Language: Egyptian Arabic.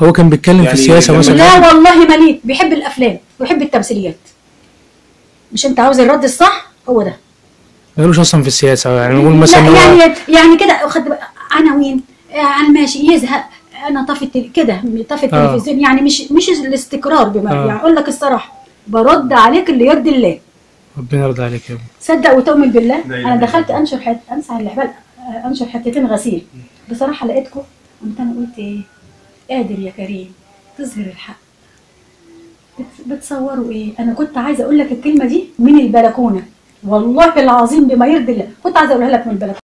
هو كان بيتكلم في يعني السياسه لما- مثلا لا والله مليء بيحب الافلام ويحب التمثيليات مش انت عاوز الرد الصح هو ده ملوش اصلا في السياسه يعني نقول مثلا إن لا هو يعني يعني كده خد بقى عناوين آه، على الماشي يزهق انا طفي التل- كده طفي آه. التلفزيون يعني مش مش الاستقرار بما آه. يعني اقول لك الصراحه برد عليك اللي يرضي الله ربنا يرضى عليك يا ابني صدق وتؤمن بالله لا إله انا إلا دخلت الله. انشر حت... امسح الحبال آه، انشر حتتين غسيل بصراحه لقيتكم قمت انا قلت ايه قادر يا كريم تظهر الحق بت- بتصوروا ايه انا كنت عايزه اقول لك الكلمه دي من البلكونه والله العظيم بما يرضي الله كنت عايزه اقولها لك من البلكونه